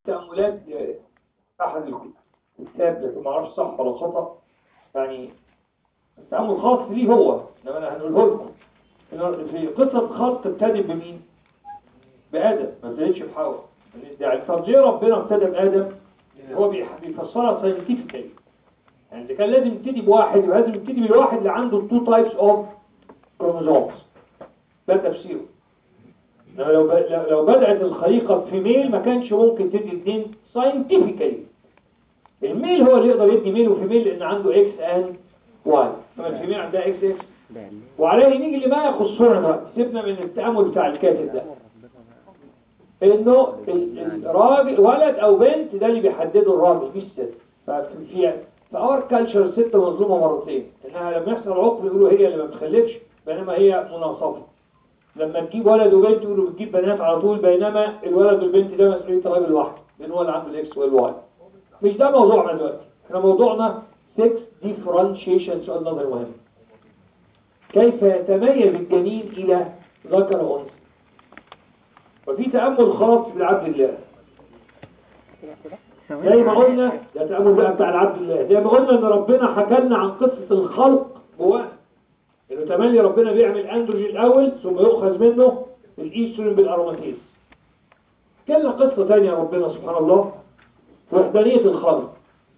تأملات أحد الكتاب لكن ما اعرفش صح ولا خطأ يعني التأمل خاص ليه هو إنما أنا هنقوله لكم إنه في قصة خلق ابتدت بمين؟ بآدم ما ابتدتش بحواء يعني طب ليه ربنا ابتدى بآدم؟ هو بيح- بيفسرها ساينتيفيكالي يعني إذا كان لازم يبتدي بواحد يبقى لازم يبتدي بالواحد اللي عنده تو تايبس اوف كروموزومز ده تفسيره إنما لو ب- لو- لو بدأت الخليقة في ميل ما كانش ممكن تدي اثنين ساينتيفيكالي الميل هو اللي يقدر يدي ميل وفيميل لان عنده اكس اند واي اما الفيميل عندها اكس اكس وعليه نيجي لما يخصنا دلوقتي سيبنا من التأمل بتاع الكاتب ده انه ال- الراجل ولد او بنت ده اللي بيحدده الراجل مش الست ففي في اور كالتشر الست مظلومه مرتين انها لما يحصل عقم يقولوا هي اللي ما بتخلفش بينما هي مناصفه لما تجيب ولد وبنت يقولوا بتجيب بنات على طول بينما الولد والبنت ده مسؤوليه راجل واحد لان هو اللي عنده الاكس والواي مش ده موضوعنا دلوقتي احنا موضوعنا 6 differentiation سؤال نظري مهم كيف يتميز الجنين الى ذكر وانثى وفي تأمل خاص بالعبد الله زي ما قلنا ده تأمل بقى بتاع العبد الله زي ما قلنا ان ربنا حكى لنا عن قصة الخلق جواه انه تملي ربنا بيعمل اندروجين الاول ثم يؤخذ منه الايستروجين بالاروماتيز كان لنا قصة تانية ربنا سبحان الله وحدانية الخلق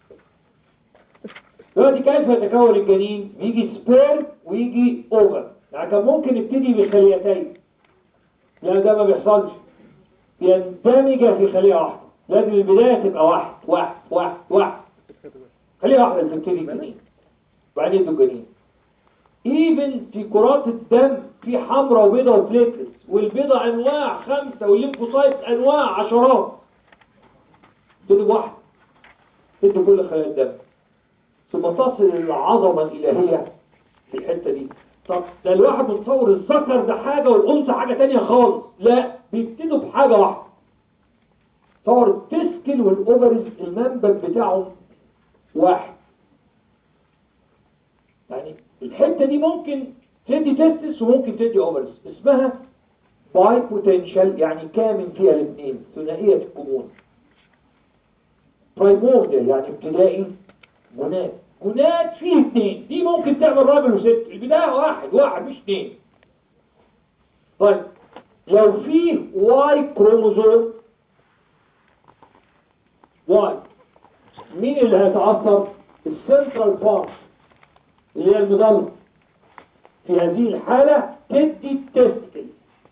دلوقتي كيف يتكون الجنين بيجي سبيرم ويجي اوفر يعني كان ممكن نبتدي بخليتين لا ده ما بيحصلش يندمج في خلية واحدة لازم البداية تبقى واحد واحد واحد واحد خلية واحدة اللي تبتدي الجنين وبعدين يدوا الجنين ايفن في كرات الدم في حمراء وبيضاء وبليتلز والبيضاء انواع خمسة والليمفوسايت انواع عشرات تدوا بواحد تدوا كل خلايا الدم ثم تصل العظمة الإلهية في الحتة دي طب ده الواحد متصور الذكر ده حاجة والأنثى حاجة تانية خالص لا بيبتدوا بحاجة واحدة تصور التسكل والأوفرز المنبت بتاعهم واحد يعني الحتة دي ممكن تدي تستس وممكن تدي أوفرز اسمها باي بوتنشال يعني كامن فيها الاثنين ثنائية الكمون برايمورديال يعني ابتدائي جنات جنات فيه اثنين دي ممكن تعمل راجل وست البداية واحد واحد مش اثنين طيب لو فيه واي كروموزوم واي مين اللي هيتعثر السنترال بارت اللي هي المظلة في هذه الحالة تدي التستكل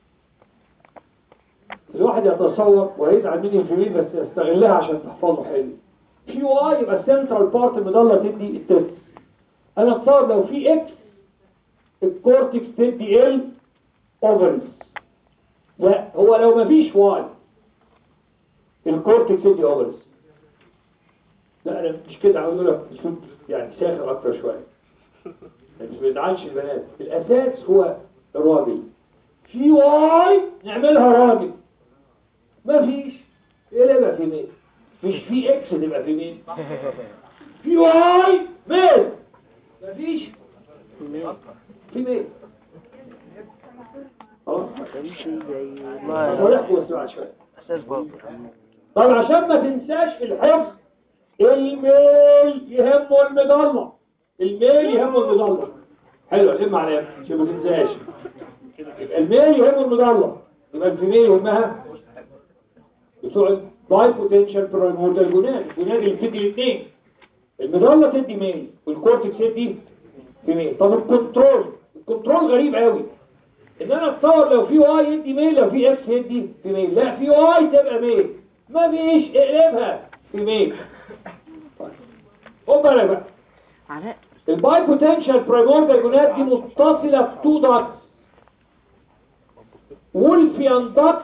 الواحد يتصور ويزعل مني في مين بس يستغلها عشان تحفظه حلو في واي يبقى السنترال بارت المظلة تدي التست انا اتصور لو في اكس الكورتكس تدي ال اوفرز لا هو لو ما فيش واي الكورتكس تدي اوفرز لا انا مش كده عاوز اقول لك اسلوب يعني ساخر اكتر شويه يعني مش بيزعلش البنات الاساس هو الراجل في واي نعملها راجل ما فيش ايه اللي يبقى في مين مش في اكس تبقى في مين في واي مين ما فيش في مين خلاص هنحكي بس بعد شويه اساس برضه طب عشان ما تنساش في الحفظ الميل يهمه المظلة الميل يهمه المظلة حلو لم عليها عشان ما تنساش الميل يهمه المظلة يبقى الفيميل يهمها بتوع باي بوتنشال برايموردال جوناد الجوناد اللي بتدي الاثنين المظلة تدي ميل والكورتكس تدي فيميل طب الكنترول الكنترول غريب قوي ان انا اتصور لو في واي يدي ميل لو في اكس يدي في ميل لا في واي تبقى ميل ما فيش اقلبها في ميل خد بالك بقى علاء الباي بوتنشال برايموردال جونات دي متصله بتو داكت وولفيان داكت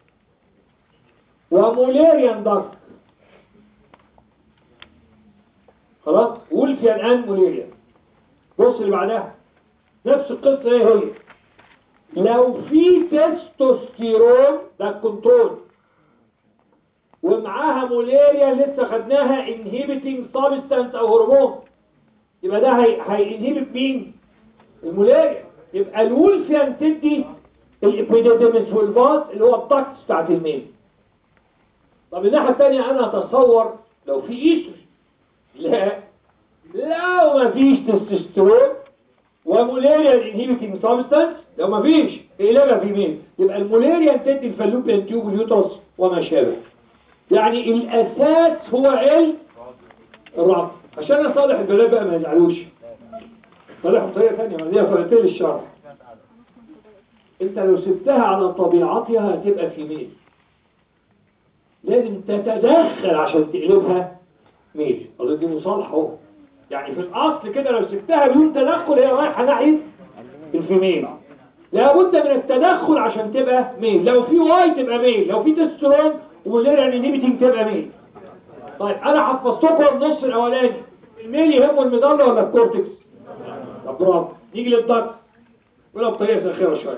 وموليريان داكت خلاص وولفيان اند موليريان بص اللي بعدها نفس القصه ايه هي لو في تستوستيرون ده الكنترول ومعاها موليريا لسه خدناها inhibiting substance او هرمون يبقى ده هي هينهبت مين المولاريا يبقى الولفيان تدي الابيديديمس والفاز اللي هو الطاقس بتاعت الميل طب الناحيه الثانيه انا اتصور لو في ايستروجين لا لو ما فيش تستوستيرون ومولاريا انهيبيتنج سبستانس لو ما فيش اقلبها في مين يبقى المولاريا تدي الفالوبيان تيوب واليوترس وما شابه يعني الاساس هو علم الرعب عشان اصالح البنات بقى ما يزعلوش صالحهم بطريقه ثانيه ما دي طريقتين للشرح انت لو سبتها على طبيعتها هتبقى في ميل لازم تتدخل عشان تقلبها ميل قصدي دي مصالحه اهو يعني في الاصل كده لو سبتها بدون تدخل هي رايحه ناحيه الفيميل لابد من التدخل عشان تبقى ميل لو في واي تبقى ميل لو في تسترون وموليريا انيبيتنج تبقى ميل طيب انا حفظتكم النص الاولاني الميل يهمه المظله ولا الكورتكس طب برافو نيجي للضغط ولا بطريقه ساخره شويه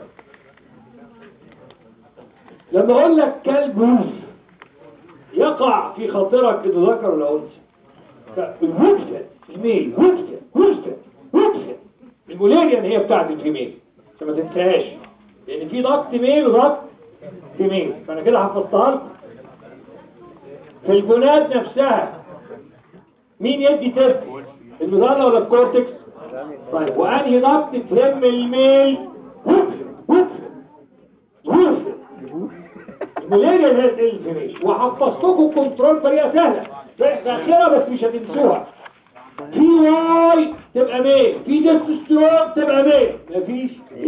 لما اقول لك كلب روس يقع في خاطرك انه ذكر ولا انثى فالوكسة الميل وكسة وكسة وكسة المولاريا هي بتاعت الفيميل عشان ما تنساهاش لان في ضغط ميل وضغط فيميل فانا كده حفظتها لكم في الجناد نفسها مين يدي تست المظله ولا الكورتكس طيب وانهي ضغط تهم الميل وكسة وكسة وكسة المولاريا اللي هي الفيميل وحفظتكم كنترول بطريقه سهله ساخره بس مش هتنسوها في واي تبقى ميل في تستوستيرون تبقى ميل مفيش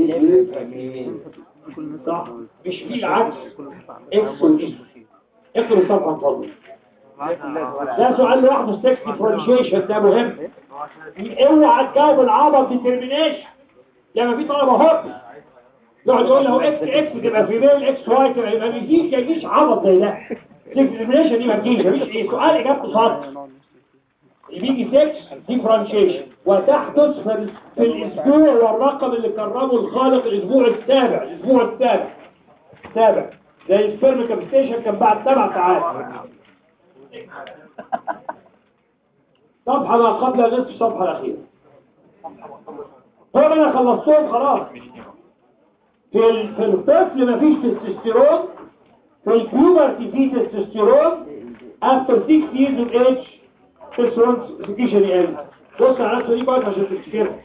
صح مش في العكس اكس والاس اقرا طبعا فضل ده سؤال لوحده ستكس ديفرنشيشن ده مهم اوعى تجاوب العبط ديترمينيشن لما في طلبه هوب يقعد يقول له اكس اكس تبقى في ميل اكس واي تبقى ما بيجيش ما يجيش عبط زي ده ديفرنشيشن دي ما بتجيش مفيش ايه سؤال اجابته صح بيجي 6 ديفرنشيشن وتحدث في, ال- في الاسبوع والرقم اللي كرمه الخالق الاسبوع السابع الاسبوع السابع السابع زي السبرم كابستيشن كان بعد سبع ساعات صفحة ما قبل نصف الصفحة الأخيرة طبعا أنا خلصتهم خلاص في ال- في الطفل مفيش تستوستيرون في البيوبرتي فيه تستوستيرون after 6 years of age تستوستيرون سكيشن يقل بص على نفسه دي بقى عشان تفتكرها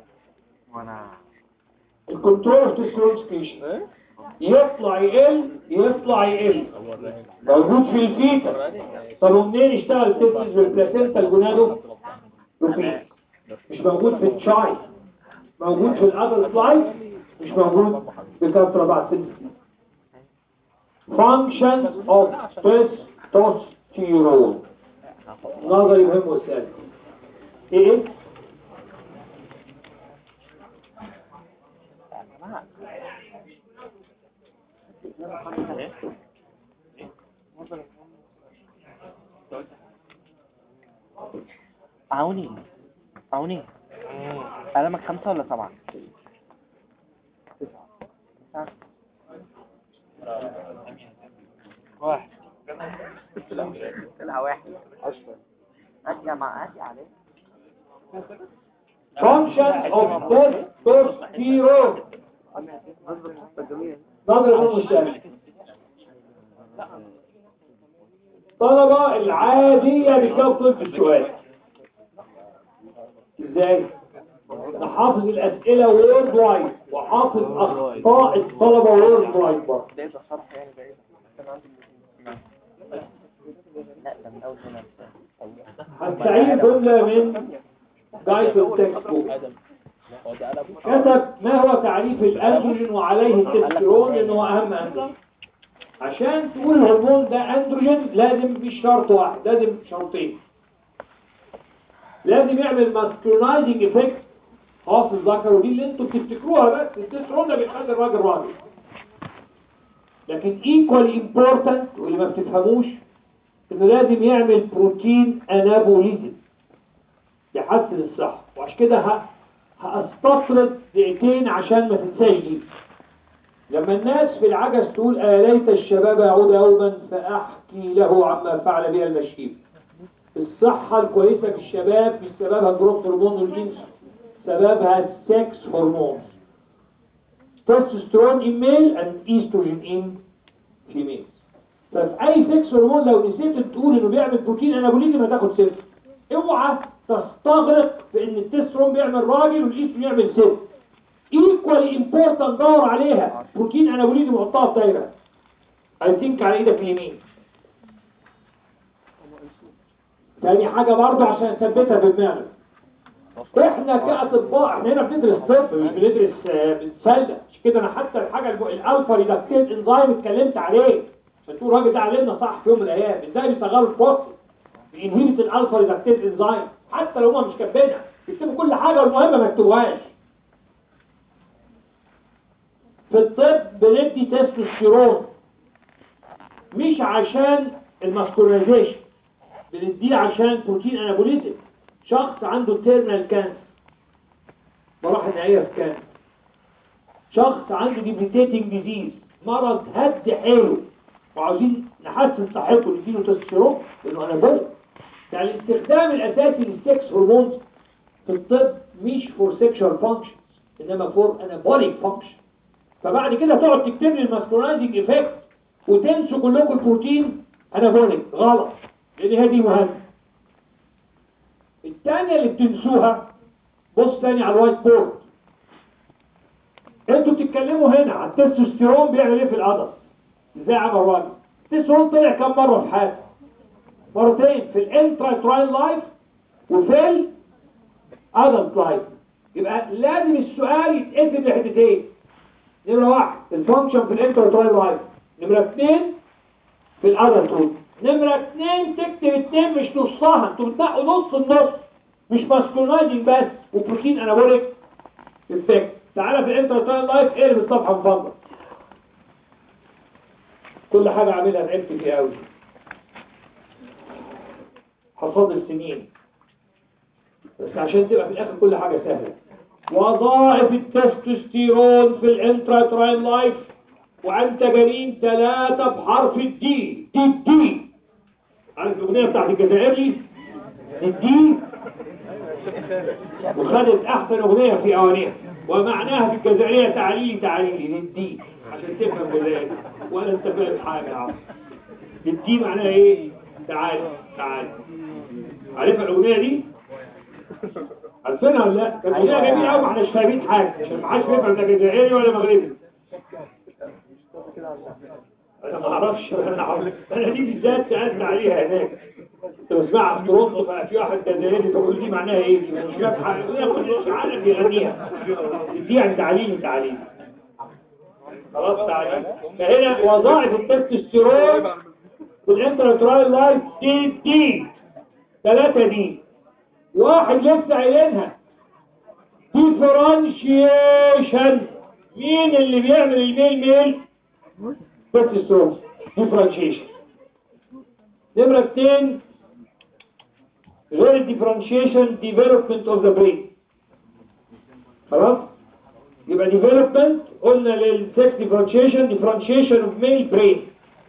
الكنترول اوف تستوستيرون سكيشن يطلع يقل يطلع يقل موجود في الفيتا طب ومنين يشتغل التستس بالبلاسينتا الجونادو روفين مش موجود في التشاي موجود في الادر سلايد مش موجود بكثرة بعد ست سنين functions of testosterone نظري مهم وسهل ايه عوني عوني قلمك خمسة ولا سبعة؟ تسعة واحد طلع واحد هات يا مع هات يا علي functions of testosterone نظري مهم وسهل الطلبة العادية بيكون في السؤال ازاي؟ انا حافظ الاسئلة وورد وايد وحافظ اخطاء الطلبة وورد وايد برضه ده يبقى شرح يعني بعيد كان عندي لا ده من اول هنا هستعيد جملة من جايد التكست بوك كتب ما هو تعريف الاندروجين وعليه التستيرون لانه هو اهم اندروجين عشان تقول الهرمون ده اندروجين لازم مش شرط واحد لازم شرطين لازم يعمل ماسكولينايزنج افكت خاص الذكر ودي اللي انتوا بتفتكروها بس التستيرون ده بيخلي الراجل راجل لكن equally important واللي ما بتفهموش انه لازم يعمل بروتين انابوليزم يحسن الصحة وعشان كده ه- هستطرد دقيقتين عشان ما تنساش دي لما الناس في العجز تقول آه ليت الشباب يعود يوما فأحكي له عما فعل بها المشيب الصحة الكويسة في الشباب مش سببها جروث هرمون والإنس سببها السكس هرمون testosterone in male and estrogen in females ففي اي سكس هرمون لو نسيت تقول انه بيعمل بروتين انابوليزم هتاخد صفر اوعى تستغرق في ان التسترون بيعمل راجل والايسترون يعمل ست ايكوالي امبورتنت دور عليها بروتين انابوليزم وحطها في دايره اي ثينك على ايدك اليمين تاني حاجه برضه عشان اثبتها في دماغك احنا كاطباء احنا هنا بندرس طب مش بندرس آه، بنتسلى مش كده انا حتى الحاجه الب- الالفا ريدكتيز انزيم اتكلمت عليه عشان تقول الراجل ده علمنا صح في يوم من الايام ازاي بيشتغلوا الفوسفور بينهبت الالفا ريدكتيز انزيم حتى لو هم مش كاتبينها بيكتبوا كل حاجه والمهم ما يكتبوهاش في الطب بندي تستوستيرون مش عشان الماسكوليزيشن بنديه عشان بروتين انابوليزم شخص عنده تيرمينال كانسر مراحل نهائيه في كانسر شخص عنده ديبليتيتنج ديزيز مرض هد حيله وعاوزين نحسن صحته نديله تستوستيرون لانه انابوليك يعني الاستخدام الاساسي للسكس هرمونز في الطب مش فور سيكشوال فانكشن انما فور انابوليك فانكشن فبعد كده تقعد تكتب لي الماسكولايزنج افكت وتنسوا كلكم البروتين انابوليك غلط لان هذه مهمه الثانيه اللي بتنسوها بص تاني على الوايت بورد انتوا بتتكلموا هنا على التستوستيرون بيعمل ايه في القدر ازاي عمل راجل التستوستيرون طلع كم مره في حياته مرتين في الانترا تراين لايف وفي الادلت لايف يبقى لازم السؤال يتقسم لحتتين نمرة واحد الفانكشن في الانترا تراين لايف نمرة اثنين في الادلت لايف نمرة اثنين تكتب اثنين مش نصها انتوا بتنقوا نص النص مش ماسكولينايزنج بس وبروتين انابوليك افكت تعالى في الانترا تراين لايف اقلب الصفحة من فضلك كل حاجة عاملها تعبت فيها قوي حصاد السنين بس عشان تبقى في الاخر كل حاجة سهلة وظائف التستوستيرون في الانتراتراين لايف وانت جنين ثلاثة بحرف الدي دي الدي عارف الاغنية بتاعت الجزائري الدي وخدت احسن اغنية في اوانيها ومعناها في الجزائرية تعليلي تعليلي للدي عشان تفهم جزائري ولا انت فاهم حاجة يا عم الدي معناها ايه تعال تعال عارفها الاغنية دي عارفينها ولا لا كانت اغنية جميلة قوي ما احناش فاهمين حاجة عشان ما حدش بيفهم ده جزائري ولا مغربي انا ما اعرفش انا عارف انا دي بالذات سالت عليها هناك كنت بسمعها في تورونتو ففي واحد جزائري بيقول دي معناها ايه دي مش فاهم حاجه الاغنيه كل عارف بيغنيها دي يعني تعليم تعليم خلاص تعليم فهنا وظائف التستوستيرون والانتراترايل لايف دي دي ثلاثة دي واحد لسه قايلينها ديفرنشيشن مين اللي بيعمل الميل ميل تستوستيرون ديفرنشيشن نمرة اثنين غير الديفرنشيشن ديفلوبمنت اوف ذا برين خلاص يبقى ديفلوبمنت قلنا للسكس ديفرنشيشن ديفرنشيشن اوف ميل برين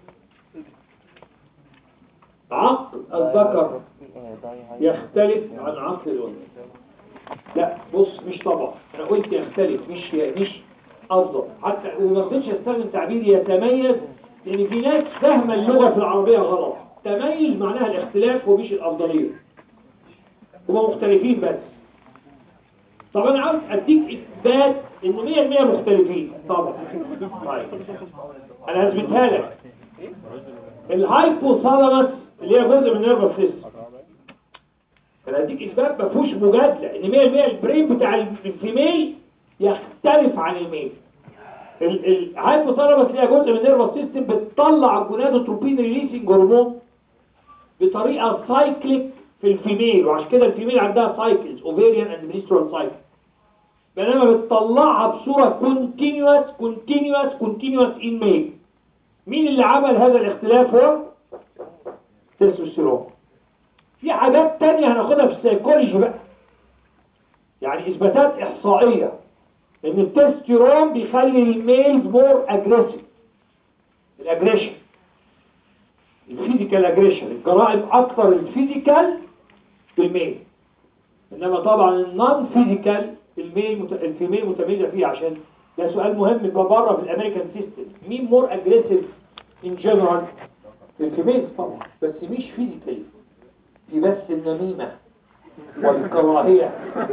عقل الذكر يختلف عن عقل الانثى لا بص مش طبعا انا قلت يختلف مش مش افضل حتى وما رضيتش استخدم تعبير يتميز لان في ناس فاهمه اللغه في العربيه غلط تميز معناها الاختلاف ومش الافضليه هما مختلفين بس طب انا عاوز اديك اثبات ان 100% مختلفين طبعا طيب انا هثبتها لك الهايبوثالاموس اللي هي جزء من النيرفس سيستم انا هديك اثبات ما فيهوش مجادله ان 100% البرين بتاع الفيميل يختلف عن الميل الهايبوثالاموس اللي هي جزء من النيرفس سيستم بتطلع الجونادوتروبين ريليسنج هرمون بطريقه سايكليك في الفيميل وعشان كده الفيميل عندها سايكلز اوفيريان اند منسترال سايكل بينما بتطلعها بصوره كونتينوس كونتينوس كونتينوس ان ميل مين اللي عمل هذا الاختلاف هو تستوستيرون في حاجات تانية هناخدها في السيكولوجي بقى يعني اثباتات احصائيه ان التستيرون بيخلي الميلز مور اجريسيف الاجريشن الفيزيكال اجريشن الجرائم اكثر الفيزيكال في الميل انما طبعا النون فيزيكال الميل مت... الفيميل متميزه فيه عشان ده سؤال مهم بره في الامريكان سيستم مين مور اجريسيف ان جنرال في الفيميل طبعا بس مش فيزيكالي في بس النميمة والكراهية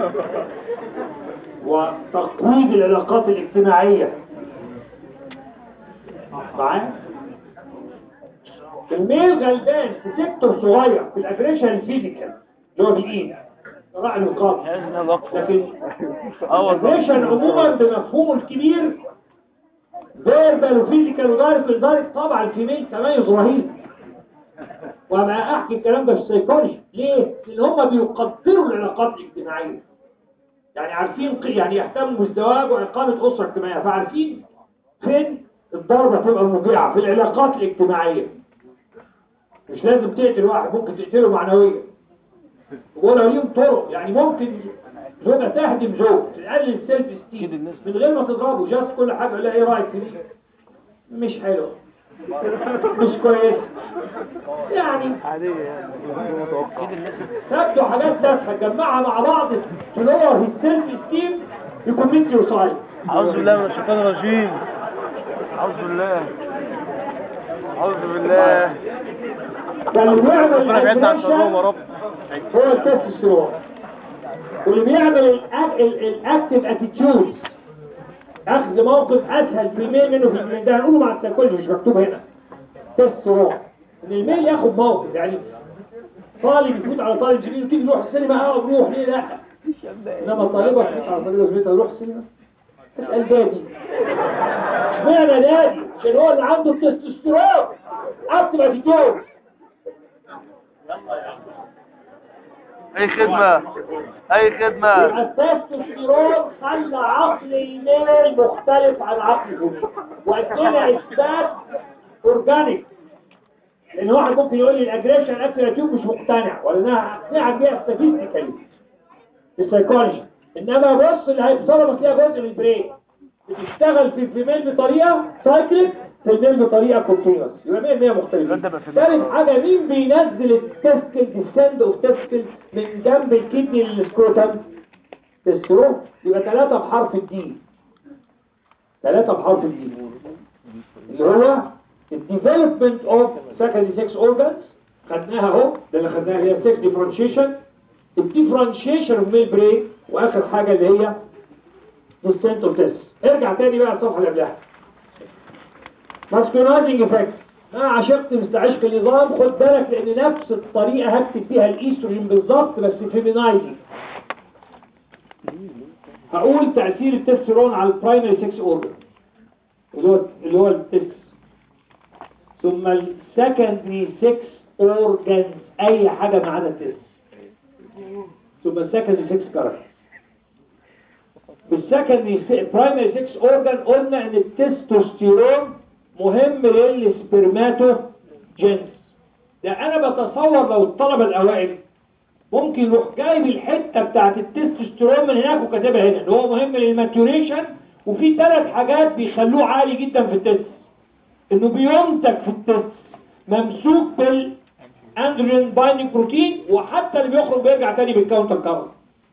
وتقويض العلاقات الاجتماعية معايا الميل غلبان في سيكتور صغير في الاجريشن الفيزيكال اللي هو بالايد راعي القاضي لازم نقف لكن اه والله الاجريشن عموما بمفهومه الكبير فيربال وفيزيكال ودايركت ودايركت طبعا في ميل تميز رهيب وانا احكي الكلام ده في السيكولوجي ليه؟ لان هم بيقدروا العلاقات الاجتماعيه يعني عارفين ق- يعني يهتموا بالزواج واقامه اسره اجتماعيه فعارفين فين الضربه تبقى موجعه في العلاقات الاجتماعيه مش لازم تقتل واحد ممكن تقتله معنويا ولا ليهم طرق يعني ممكن زوجة تهدم زوج تقلل السيلف ستيم من غير ما تضربه جاست كل حاجة يقول لها ايه رايك في دي مش حلو مش كويس يعني عادية يعني متوقع تبدو حاجات تافهه تجمعها مع بعض تلور السيلف ستيم يكون يوصايد أعوذ بالله من الشيطان الرجيم أعوذ بالله أعوذ بالله فاللي بيعمل ربنا يبعدنا عن شرهم يا الأجريشن رب هو التستوستيرون واللي بيعمل الاكتف اتيتيود اخذ موقف اسهل في الميل منه في الميل ده هنقوله مع السيكولوجي مش مكتوب هنا تستوستيرون ان الميل ياخد موقف يعني طالب يفوت على طالب جديد وتيجي نروح السينما اه نروح ليه لا انما طالبه تفوت على طالبه زميلتها نروح السينما تسال دادي اشمعنى دادي عشان هو اللي عنده التستوستيرون اكتف اتيتيود أي خدمة أي خدمة التستوستيرون خلى عقل الميل مختلف عن عقل الجنين وادينا اثبات اورجانيك لان واحد ممكن يقول لي الاجريشن اكتيف مش مقتنع ولا انا هقنعك بيها ستاتستيكالي في السيكولوجي انما بص اللي هيتصرف فيها جزء من البرين بتشتغل في الفيميل بطريقه سايكليك في الميل بطريقه كونتينوس يبقى 100 مختلفين ده بقى في ثالث حاجه مين بينزل التسكل ديسند اوف تسكل من جنب الكدني للسكروتم تسترون يبقى ثلاثة بحرف الدي ثلاثة بحرف الدي اللي هو الديفلوبمنت اوف secondary sex organs خدناها اهو ده اللي خدناها هي sex differentiation الديفرنشيشن اوف ميل برين واخر حاجة اللي هي descent of test ارجع تاني بقى الصفحة اللي قبلها masculinizing effects انا عشقت مستعشق النظام خد بالك لان نفس الطريقة هكتب فيها الايستروجين بالظبط بس فيمينايزنج هقول تأثير التستيرون على البرايمري سكس اورجن اللي هو اللي هو التست ثم السكندري سكس اورجنز اي حاجة ما عدا التست ثم السكندري سكس كاركتر بالسكندري برايمري سكس اورجن قلنا ان التستوستيرون مهم للسبرماتو جنس ده انا بتصور لو الطلبة الاوائل ممكن يروح جايب الحته بتاعت التستوستيرون من هناك وكاتبها هنا اللي هو مهم للماتوريشن وفي ثلاث حاجات بيخلوه عالي جدا في التست انه بينتج في التست ممسوك بالاندروجين بايندينج بروتين وحتى اللي بيخرج بيرجع تاني بالكاونتر كارت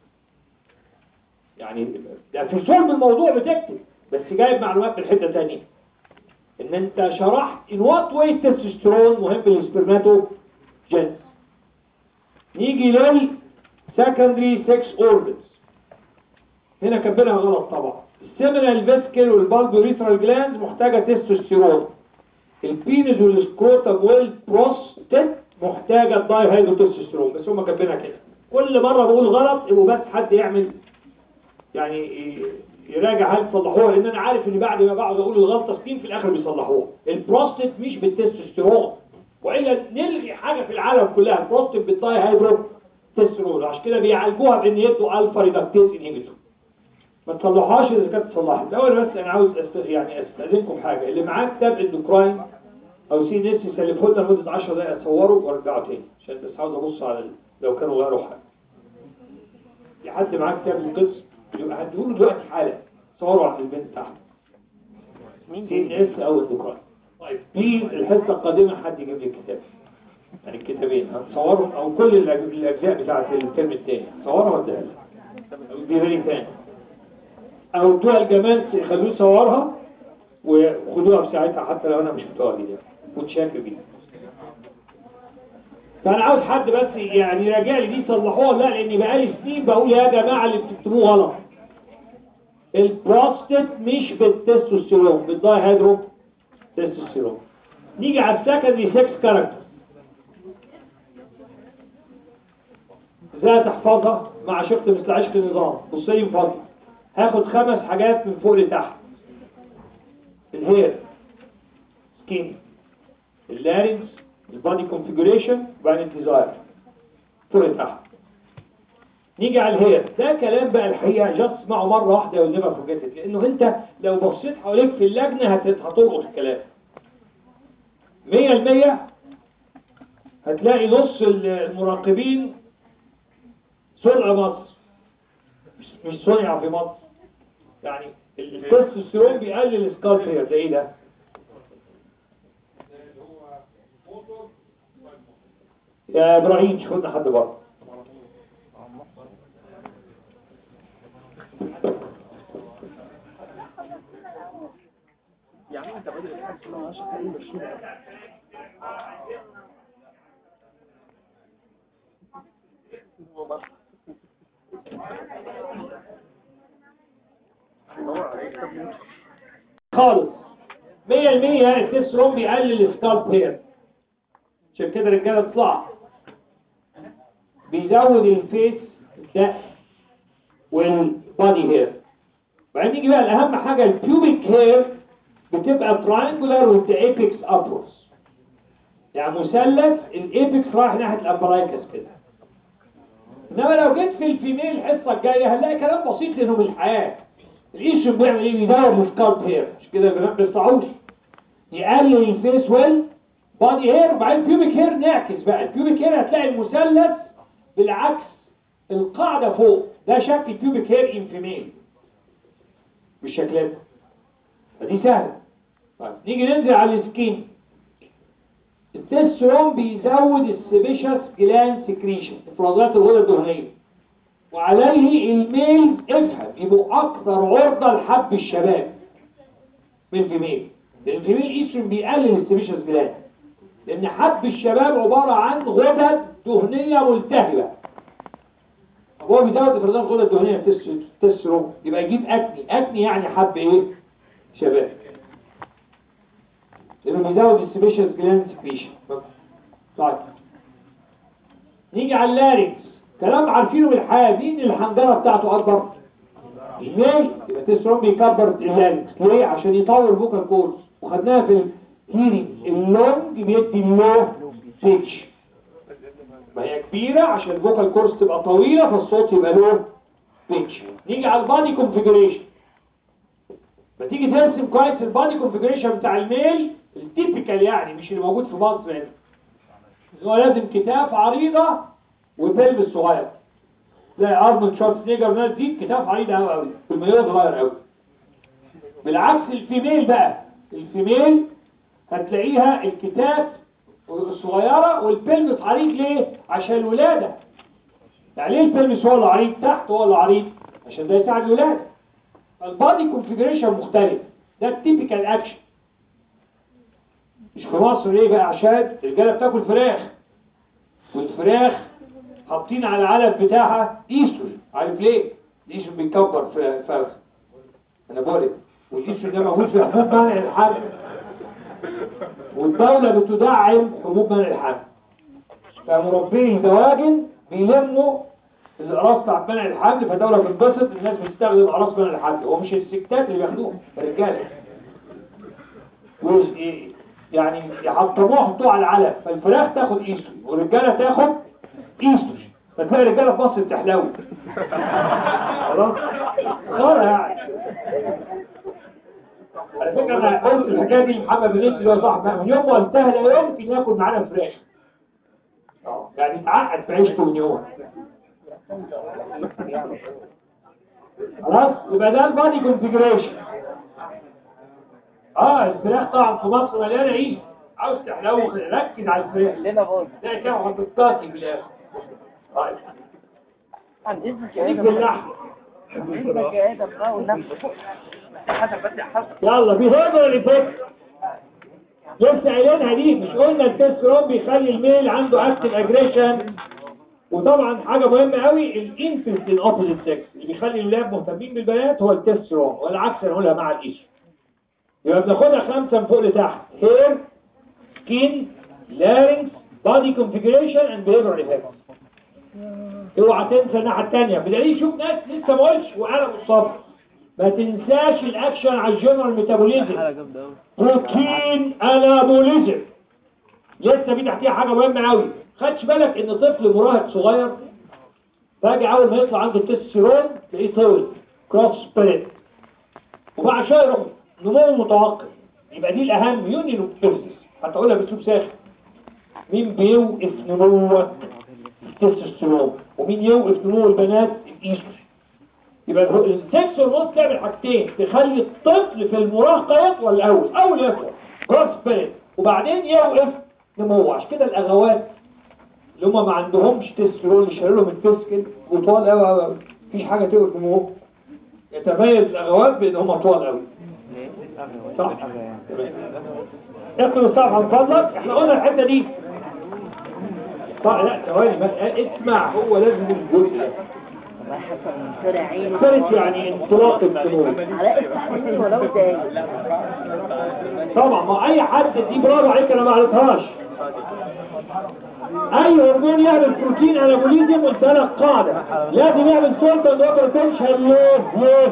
يعني ده في صلب الموضوع بتكتب بس جايب معلومات من حته ثانيه ان انت شرحت ان وات واي التستوستيرون مهم للسبرماتو جنس نيجي لل secondary sex organs هنا كاتبينها غلط طبعا السيمينال فيسكل والبالبوريثرال جلاند محتاجة تستوستيرون البينز والسكروتم والبروستات محتاجة الداي هيدروتستوستيرون بس هم كاتبينها كده كل مرة بقول غلط يبقوا بس حد يعمل يعني ي- يراجع هل تصلحوها لان انا عارف ان بعد ما بقعد اقول الغلطه سنين في الاخر بيصلحوها البروستات مش بالتستوستيرون والا نلغي حاجه في العالم كلها البروستات بالداي هيدرو تسترول عشان كده بيعالجوها بان يدوا الفا ريدكتيز انهبيتور ما تصلحوهاش اذا كانت تصلحت الاول بس انا عاوز أست... يعني استاذنكم في حاجه اللي معاه كتاب اندوكراين او سي نفسي يسلفه لنا لمده 10 دقائق اصوره وارجعه تاني عشان بس عاوز ابص على ال... لو كانوا غيروا حاجه في حد معاه كتاب القسم يبقى هديهوله دلوقتي حالا صوروا عند البنت تحت سي ان اس او اندوكراين طيب بليز الحصه القادمه حد يجيب لي الكتاب يعني الكتابين هتصورهم او كل الأج- الاجزاء بتاعت الترم الثاني هتصورها واديها لك او اديها لي تاني او بتوع الجمال خلوه يصورها وخدوها في ساعتها حتى لو انا مش متواجد يعني متشاكر بيه فانا عاوز حد بس يعني يراجع لي دي صلحوها لا لاني بقالي سنين بقول يا جماعه اللي بتكتبوه غلط البروستات مش بالتستوستيرون بالداي هيدرو تستوستيرون نيجي على السكندري 6 كاركتر ازاي تحفظها مع شق مثل عشق النظام بص لي من فضلك هاخد خمس حاجات من فوق لتحت الهير سكين اللارنكس البادي كونفيجريشن وبعدين الديزاير فوق لتحت نيجي على الهير ده كلام بقى الحقيقه جاست اسمعه مره واحده ونبقى فوجئت لانه انت لو بصيت حواليك في اللجنه هت- هتلقط الكلام 100% هتلاقي نص المراقبين صنع مصر مش مش صنع في مصر يعني التستوستيرون بيقلل السكالب هير ده ايه ده؟ يا ابراهيم شوف لنا حد بره خالص 100% التستوستيرون بيقلل السكالب هير عشان كده الرجاله تطلع بيزود الفيس ده والبادي هير بعدين نيجي بقى الاهم حاجه البيوبيك هير بتبقى تراينجولار وذ ايبكس ابورز يعني مثلث الايبكس رايح ناحيه الامبرايكس كده انما لو جيت في الفيميل الحصه الجايه هنلاقي كلام بسيط لانه من الحياه الايشن بيعمل ايه بيدور السكالب هير مش كده البنات ما بيطلعوش يقلل الفيس ويل بادي هير وبعدين بيوبيك هير نعكس بقى البيوبيك هير هتلاقي المثلث بالعكس القاعده فوق ده شكل بيوبيك هير ان فيميل بالشكل ده فدي سهله طيب نيجي ننزل على السكين التستيرون بيزود السبيشس جلاند سكريشن افرازات الغدة الدهنية وعليه الميل افهم يبقوا اكثر عرضة لحب الشباب من الفيميل لان الفيميل ايسترون بيقلل السبيشس جلاند لان حب الشباب عبارة عن غدد دهنية ملتهبة هو بيزود افرازات الغدة الدهنية في التستيرون يبقى يجيب اكني اكني يعني حب ايه شباب لانه بيزود السبيشال جلاند سكريشن طيب نيجي على اللارينكس كلام عارفينه بالحياه مين الحنجره بتاعته اكبر الميل يبقى تسترون بيكبر اللارينكس ليه عشان يطور الفوكال كورس وخدناها في الهيرنج اللونج بيدي اللو بيتش ما هي كبيره عشان الفوكال كورس تبقى طويله فالصوت يبقى لو بيتش نيجي على البادي كونفيجريشن ما تيجي ترسم كويس البادي كونفيجريشن بتاع الميل التيبيكال يعني مش اللي موجود في مصر هنا هو لازم كتاف عريضة وبلبس صغير تلاقي ارنولد شوارزنيجر ناس دي كتاف عريضة قوي قوي والمايوه صغير قوي بالعكس الفيميل بقى الفيميل هتلاقيها الكتاف الصغيرة والبلبس عريض ليه؟ عشان الولادة يعني ليه البلبس هو اللي عريض تحت هو اللي عريض عشان ده يساعد الولادة البادي كونفيجريشن مختلف ده التيبيكال اكشن مش في مصر ليه بقى عشان الرجاله بتاكل فراخ والفراخ حاطين على العلف بتاعها ايستروجين عارف ليه؟ الايستروجين بيكبر في فرخ انا بقول والايستروجين ده موجود في حبوب منع الحمل والدولة بتدعم حبوب منع الحمل فمربي الدواجن بيلموا الاقراص بتاعت منع الحمل فالدولة بتنبسط الناس بتستخدم اقراص منع الحمل هو مش الستات اللي بياخدوها الرجاله وإيه؟ يعني يحطموها يحطوها على العلف فالفراخ تاخد ايستروجين والرجاله تاخد ايستروجين فتلاقي الرجاله في مصر بتحلوي خلاص خلاص يعني على فكره انا قلت الحكايه دي لمحمد بن اللي هو صاحب من يوم ما قلتها لا يمكن ياكل معانا فراخ اه يعني اتعقد في عيشته من يوم خلاص يبقى ده البادي كونفيجريشن اه الفراخ طبعا في مصر مليانه عيش عاوز تحلو ركز على الفراخ لنا برضه تلاقي كده هتتقاطي في الاخر طيب عن اذنك يا نيجي ادم اللحم عن اذنك يا ادم بقى والنفس حسب بس يا حسن يلا بيهيفير ايفكت لسه قايلينها دي مش قلنا التستيرون بيخلي الميل عنده اكتف اجريشن وطبعا حاجه مهمه قوي الانترست ان اوبوزيت سكس اللي بيخلي الولاد مهتمين بالبنات هو التستيرون والعكس هنقولها مع الايش يبقى بناخدها خمسه من فوق لتحت هير سكين لارنكس بادي كونفيجريشن اند بيهيفيرال افكتس اوعى تنسى الناحيه الثانيه بدليل شوف ناس لسه ما قلتش وقلم الصبر ما تنساش الاكشن على الجنرال ميتابوليزم بروتين انابوليزم لسه في تحتيها حاجه مهمه قوي خدش بالك ان طفل مراهق صغير فجاه اول ما يطلع عنده التستيرون تلاقيه طول كروس سبيريت وبعد شويه يروح نمو متوقف يبقى دي الاهم يونيون بيرسس هتقولها باسلوب ساخن مين بيوقف نموك التستوستيرون ومين يوقف نمو البنات الايستروجين يبقى السكس هرمون تعمل حاجتين تخلي الطفل في المراهقه يطول الاول اول يطول كروس سبيريت وبعدين يوقف نموه عشان كده الاغوات اللي هم ما عندهمش تستيرون اللي شالوا لهم الفيسكل وطوال قوي قوي مفيش حاجه توقف نموه يتميز الاغوات بان هم طوال قوي صح اقرا الصفحه من فضلك احنا قلنا الحته دي طيب لا ثواني بس اسمع هو لازم الجزء ده الله حسن من شارع عيني فرق يعني انطلاق النمو علاء استحملني ولو دقايق طبعا ما اي حد دي برافو عليك انا ما قريتهاش اي هرمون يعمل بروتين انابوليزم قلت لك قاعده لازم يعمل سولت اند اوبر تنشن ليه ليه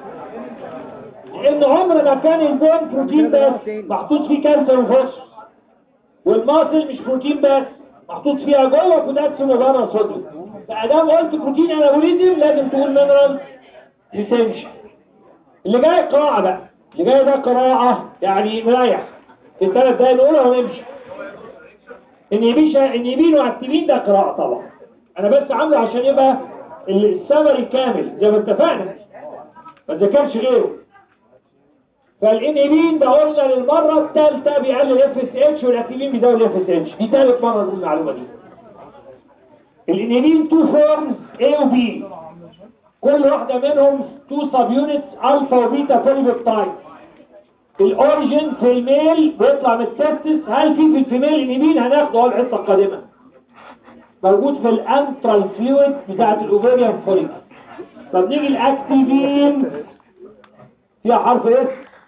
لان عمر ما كان البون بروتين بس محطوط فيه كالسيوم وفوسفور والماسل مش بروتين بس محطوط فيها جوه بوتاسيوم وغرا صوديوم فادام قلت بروتين انابوليزم لازم تقول مينرال ريتنشن اللي جاي قراءة بقى اللي جاي ده قراءة يعني مريح في الثلاث دقايق الأولى ونمشي اليمين اليمين واكتبين ده قراءة طبعا أنا بس عامله عشان يبقى السمري كامل زي ما اتفقنا ما تذكرش غيره فالانيبين ده قلنا للمرة الثالثة بيقلل اف اس اتش والاكتيفين بيزود اف اس اتش دي ثالث مرة نقول المعلومة دي الانيبين تو فورمز A و B كل واحدة منهم تو سب يونتس الفا وبيتا بوليبيبتايد الاوريجين في الميل بيطلع من التستس هل في في الفيميل انيبين هناخده اهو الحصة القادمة موجود في الانترال فلويد بتاعت الاوفيريان فوليك طب نيجي الاكتيفين فيها حرف اس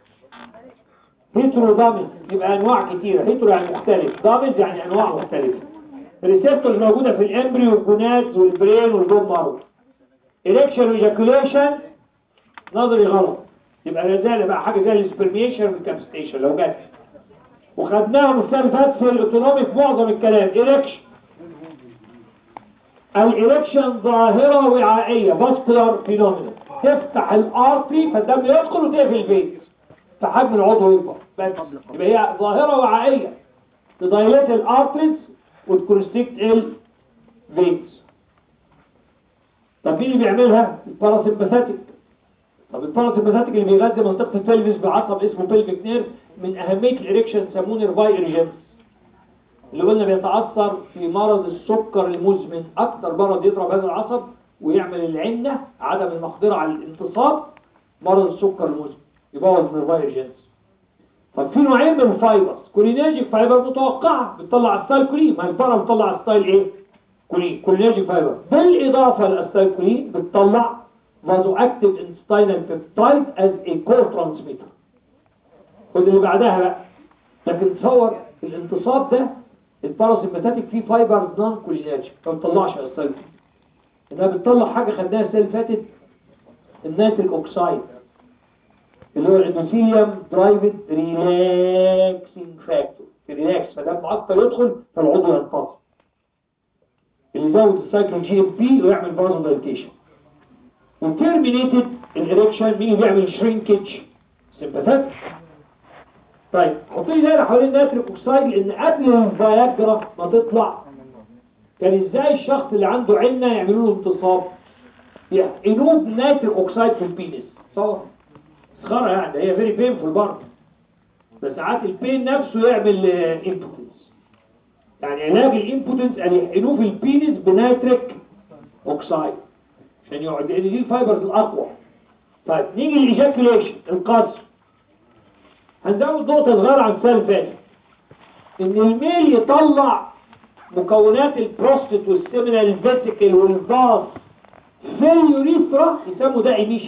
هيترو دامز يبقى انواع كتيرة هيترو يعني مختلف دامز يعني انواع مختلفة الريسبتورز موجودة في الامبريو والجونادز والبرين والبون مارو إريكشن وإيجاكوليشن نظري غلط يبقى لازال بقى حاجة زي السبرميشن والكابستيشن لو جت وخدناهم السنة اللي فاتت في الاوتونومي في معظم الكلام إريكشن الإريكشن ظاهرة وعائية فاسكولار فينومينا تفتح الارتري فالدم يدخل وتقفل الفيز فحجم العضو يكبر بس يبقى هي ظاهرة وعائية تدايلات الارتريز وتكونستيكت الفيز طب مين اللي بيعملها الباراسمباثيك طب الباراسمباثيك اللي بيغذي منطقه البلفس بعصب اسمه بلفيك نيرف من اهميه الاريكشن سموه نيرفاي اريجنس اللي قلنا بيتاثر في مرض السكر المزمن اكتر مرض يضرب هذا العصب ويعمل العنه عدم المقدره على الانتصاب مرض السكر المزمن يبوظ نيرفاي اريجنس طب في نوعين من الفايبرز كولينيرجيك فايبر متوقعه بتطلع ستايل كولين ما البارا بتطلع ستايل ايه كولين كولينيرجيك فايبر بالاضافه للاستايل كولين بتطلع فازو اكتيف انستاينال بيبتايد از اي كو ترانسميتر خد اللي بعدها بقى لكن تصور الانتصاب ده الباراسمباتيك فيه فايبرز نون كولينيرجيك ما بتطلعش استايل كولين انها بتطلع حاجه خدناها السنه اللي فاتت النيتريك اوكسايد اللي هو الاندوثيليوم درايفد ريلاكسنج فاكتور ريلاكس ما دام اكتر يدخل فالعضو ينفصل اللي يزود السايكلون جي ام بي ويعمل فازو دايليتيشن وترمينيتد الاريكشن مين اللي بيعمل شرينكج سمباثيك طيب حط لي دايره حوالين ناتريك اوكسايد لان قبل الفياجرا ما تطلع كان ازاي الشخص اللي عنده عنه يعملوا له انتصاب يحقنوه بناتريك اوكسايد في البينس صور مسخره يعني ده هي فيري بينفول برضه بس ساعات البين نفسه يعمل امبوتنس يعني علاج الامبوتنس ان يحقنوه في البينس بنيتريك اوكسايد عشان يقعد لان دي الفايبرز الاقوى طيب نيجي للايجاكوليشن القصر هنزود نقطه صغيره عن السنه اللي فاتت ان الميل يطلع مكونات البروستات والسيمينال فيسيكل والفاس في اليوريثرا يسموا ده ايميشن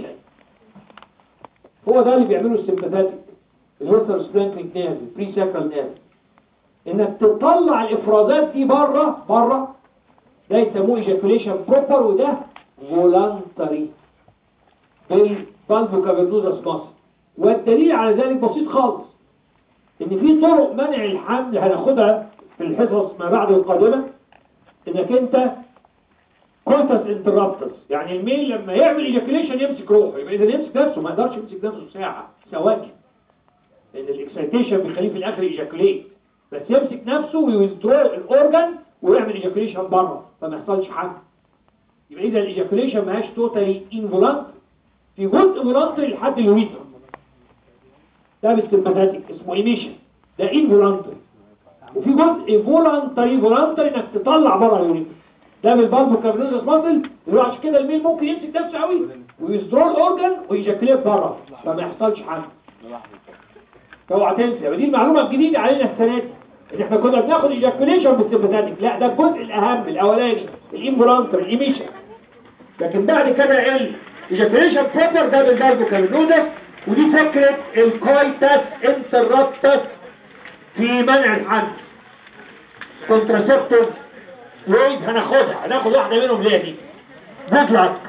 هو ده اللي بيعمله السمباثاتيك اليوريثرا سبلانكينج نيرف البري ساكرال نيرف انك تطلع الافرازات دي بره بره ده يسموه ايجاكوليشن بروبر وده فولانتري بالبالفو كافرنوزاس ماسل والدليل على ذلك بسيط خالص ان في طرق منع الحمل هناخدها في الحصص ما بعد القادمة انك انت كونتس انترابتس يعني الميل لما يعمل ايجاكوليشن يمسك روحه يبقى اذا يمسك نفسه ما يقدرش يمسك نفسه ساعة ثواني لان الاكسيتيشن بيخليه في الاخر ايجاكوليت بس يمسك نفسه ويوزدرو الاورجن ويعمل ايجاكوليشن بره فما يحصلش حمل يبقى اذا الايجاكوليشن ماهاش توتالي انفولانتري في جزء فولانتري لحد اليوريثرا ده بالسمباثاتيك اسمه ايميشن ده انفولانتري وفي جزء فولانتري فولانتري انك تطلع بره اليوريثرا ده بالبالبو كابريزوس ماسل اللي هو عشان كده الميل ممكن يمسك نفسه قوي ويزدرو الاورجن ويجاكليت بره فما يحصلش حمل اوعى تنسى يبقى دي المعلومه الجديده علينا السنه دي ان احنا كنا بناخد ايجاكوليشن بالسمباثاتيك لا ده الجزء الاهم الاولاني الانفولانتري الايميشن لكن بعد كده ال ايجاكوليشن بروبر ده بالبالبو كابريزوس ودي فكره الكويتاس انترابتس في منع الحمل كونتراسبتيف ويز هناخدها هناخد واحدة منهم زي دي جود لك